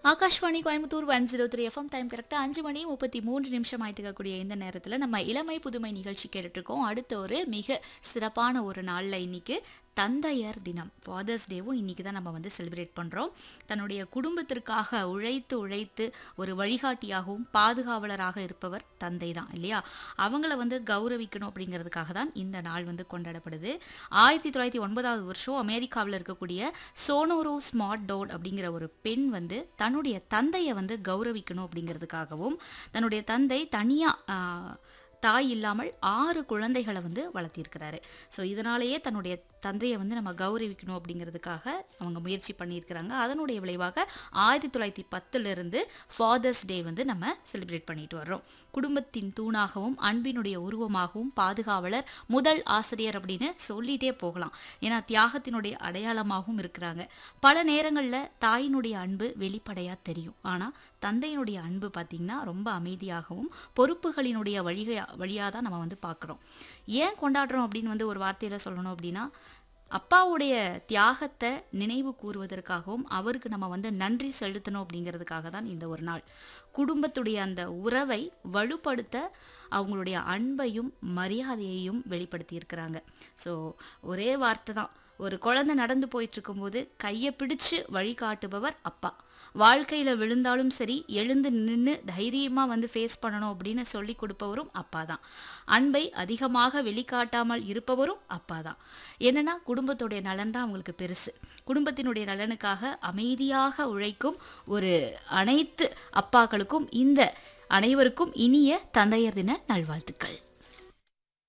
Akashvani Coimbatore one zero three FM time கரெக்டாக அஞ்சு மணி முப்பத்தி மூன்று நிமிஷம் ஆயிட்டு இருக்கக்கூடிய இந்த நேரத்தில் நம்ம இளமை புதுமை நிகழ்ச்சி கேட்டுட்ருக்கோம் அடுத்த ஒரு மிக சிறப்பான ஒரு நாளில் இன்னைக்கு தந்தையர் தினம் ஃபாதர்ஸ் டேவும் இன்னைக்கு தான் நம்ம வந்து செலிப்ரேட் பண்ணுறோம் தன்னுடைய குடும்பத்திற்காக உழைத்து உழைத்து ஒரு வழிகாட்டியாகவும் பாதுகாவலராக இருப்பவர் தந்தை தான் இல்லையா அவங்கள வந்து கௌரவிக்கணும் அப்படிங்கிறதுக்காக தான் இந்த நாள் வந்து கொண்டாடப்படுது ஆயிரத்தி தொள்ளாயிரத்தி ஒன்பதாவது வருஷம் அமெரிக்காவில் இருக்கக்கூடிய சோனோரோ ஸ்மார்ட் டோட் அப்படிங்கிற ஒரு பெண் வந்து தன்னுடைய தந்தையை வந்து கௌரவிக்கணும் அப்படிங்கிறதுக்காகவும் தன்னுடைய தந்தை தனியாக தாய் இல்லாமல் ஆறு குழந்தைகளை வந்து வளர்த்திருக்கிறாரு ஸோ இதனாலேயே தன்னுடைய தந்தையை வந்து நம்ம கௌரவிக்கணும் அப்படிங்கிறதுக்காக அவங்க முயற்சி பண்ணியிருக்கிறாங்க அதனுடைய விளைவாக ஆயிரத்தி தொள்ளாயிரத்தி பத்துலேருந்து ஃபாதர்ஸ் டே வந்து நம்ம செலிப்ரேட் பண்ணிட்டு வர்றோம் குடும்பத்தின் தூணாகவும் அன்பினுடைய உருவமாகவும் பாதுகாவலர் முதல் ஆசிரியர் அப்படின்னு சொல்லிட்டே போகலாம் ஏன்னா தியாகத்தினுடைய அடையாளமாகவும் இருக்கிறாங்க பல நேரங்களில் தாயினுடைய அன்பு வெளிப்படையாக தெரியும் ஆனால் தந்தையினுடைய அன்பு பார்த்திங்கன்னா ரொம்ப அமைதியாகவும் பொறுப்புகளினுடைய வழிக வழியாக தான் நம்ம வந்து பார்க்குறோம் ஏன் கொண்டாடுறோம் அப்படின்னு வந்து ஒரு வார்த்தையில் சொல்லணும் அப்படின்னா அப்பாவுடைய தியாகத்தை நினைவு கூறுவதற்காகவும் அவருக்கு நம்ம வந்து நன்றி செலுத்தணும் அப்படிங்கிறதுக்காக தான் இந்த ஒரு நாள் குடும்பத்துடைய அந்த உறவை வலுப்படுத்த அவங்களுடைய அன்பையும் மரியாதையையும் வெளிப்படுத்தி இருக்கிறாங்க ஸோ ஒரே வார்த்தை தான் ஒரு குழந்தை நடந்து போயிட்டு இருக்கும்போது கையை பிடிச்சு வழிகாட்டுபவர் அப்பா வாழ்க்கையில் விழுந்தாலும் சரி எழுந்து நின்று தைரியமாக வந்து ஃபேஸ் பண்ணணும் அப்படின்னு சொல்லி கொடுப்பவரும் அப்பா தான் அன்பை அதிகமாக வெளிக்காட்டாமல் இருப்பவரும் அப்பா தான் என்னன்னா குடும்பத்துடைய நலன் தான் அவங்களுக்கு பெருசு குடும்பத்தினுடைய நலனுக்காக அமைதியாக உழைக்கும் ஒரு அனைத்து அப்பாக்களுக்கும் இந்த அனைவருக்கும் இனிய தந்தையர் தின நல்வாழ்த்துக்கள்